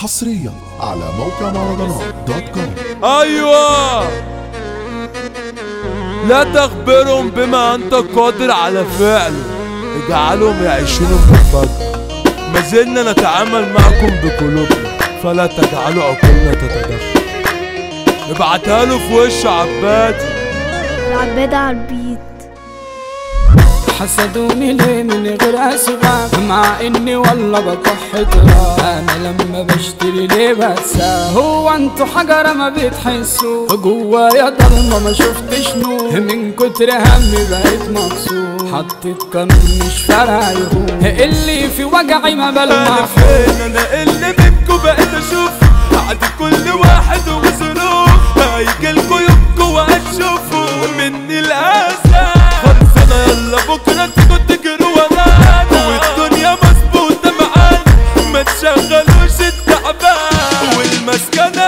حصريا على موقع مهرجانات دوت كوم ايوه لا تخبرهم بما انت قادر على فعله اجعلهم يعيشون بالفجر ما زلنا نتعامل معكم بقلوبنا فلا تجعلوا عقولنا تتدخل ابعتها له في وش عبادي العبادة على البيت حسدوني ليه من غير اسباب مع اني والله بكح تراب انا لما بشتري ليه بنسى هو انتوا حجره ما بتحسوا جوايا ضلمه ما شفتش نور من كتر همي بقيت مبسوط حطيت قانون مش فارقه يهون اللي في وجعي ما انا بلمح فين انا اللي منكم بقيت اشوف عاد كل واحد وظروف هيجيلكوا يومكوا وهتشوفوا مني الاسى خلصنا يلا بكره تيجوا تجروا ورانا والدنيا مظبوطه معانا ما تشغلوش التعبان والمسكنه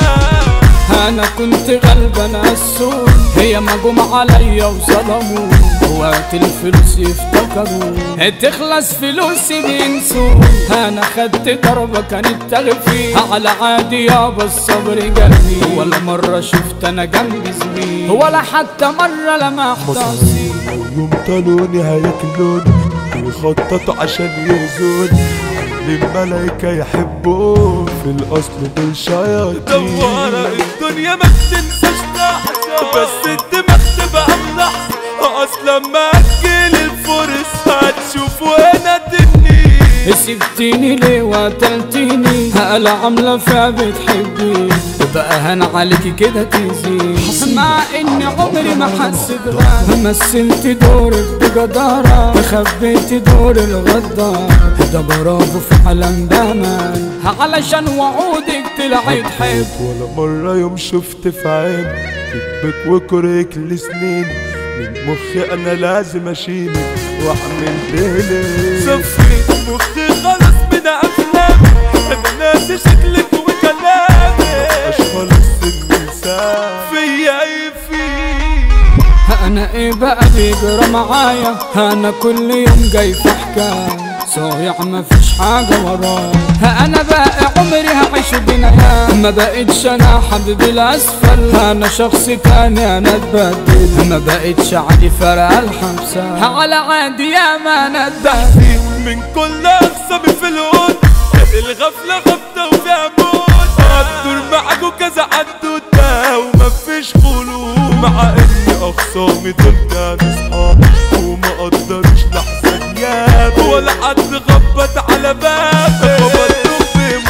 انا كنت غلبان السوق هي ما جم عليا وظلموا وقت الفلوس يفتكروا تخلص فلوسي بينسوا انا خدت ضربة كانت تغفي على عادي يابا الصبر جنبي ولا مرة شفت انا جنبي زميل ولا حتى مرة لمحت أصيل يوم طالوني هياكلوني ويخططوا عشان يأذوني الملايكة يحبون في الأصل دول شياطين دوارة الدنيا ما بتنساش لحظة بس الدماغ تبقى ملحظة أصلا ما أجل الفرص هتشوفوا هنا تنين سبتيني ليه وقتلتيني هلا عاملة فيها بتحبي بقى هن عليكي كده تزيد مع اني عمري ما حسيت غير مثلت دورك بجدارة خبيت دور الغدار ده برافو في عالم بأمان علشان وعودك طلعت حب ولا مرة يوم شفت في عيني كذبك وكرهك لسنين من مخي انا لازم اشيلك واحمل ديلي صفيت مخي خلاص من افلام انا ناسي شكلك وكلامك اشخاص الانسان فيا يفيد انا ايه بقى بيجرى معايا انا كل يوم جاي في حكاية صايع ما فيش حاجة ورايا انا بقى عمري هعيش بنايا ما بقتش انا حبيب الاسفل انا شخص تاني انا اتبدل ما بقتش عادي فرق الحبسة على عادي يا ما انا اتبدل من كل اقسامي في الهون الغفلة غبطة وفيها موت هتدور معاكوا كذا حدوتة ومفيش خلود مع اني اخصامي دول كانوا صحاب وما قدروش لحظة غياب ولا حد خبط على بابي وبطلب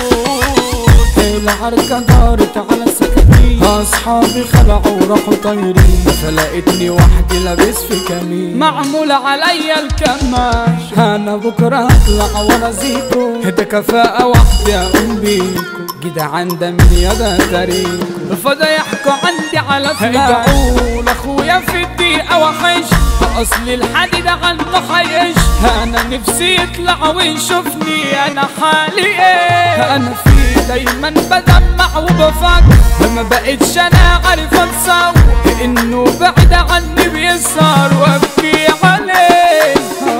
بيموت العركة دارت على سكتي أصحابي خلعوا وراحوا طايرين فلقيتني وحدي لابس في كمين معمول عليا الكماش أنا بكرة هطلع ورا زيكو ده كفاءة واحدة أقوم بيكو جدعان ده من يدا تاريكو فده يحكوا عندي على فلاش ادعوا لأخويا في الدقيقة وحش أصل الحديد عنه حيش أنا نفسي يطلع ويشوفني أنا حالي إيه أنا في دايما بدمع وبفكر ما بقتش انا عارف اتصور انه بعد عني بيسهر وابكي عليه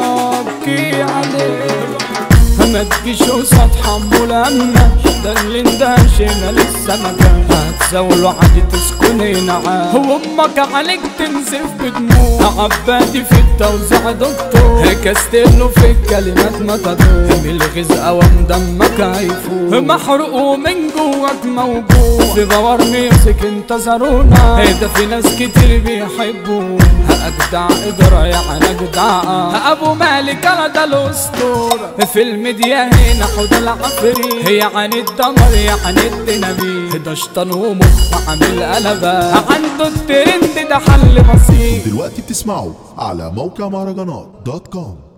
ابكي عليه ما تجيش قصاد حمول امنش ده اللي اندهشنا لسه ما كان هتزاولوا عادي تسكني نعام هو امك عليك تنزف بدموع عبادي في التوزيع دكتور كاستيلو في الكلمات ما تدور من الغزقة ومدمك هيفوت محروق ومن جواك موجوع في بوار ميوزك انتظرونا ده في ناس كتير بيحبونا اجدع ادرى يعني اجدع ابو مالك انا ده الاسطوره في الميديا هنا حوض العفري هي عن الدمر يا عن الديناميت ده شطان ومخ عامل قلبه عنده الترند ده حل بسيط دلوقتي بتسمعوا على موقع مهرجانات دوت كوم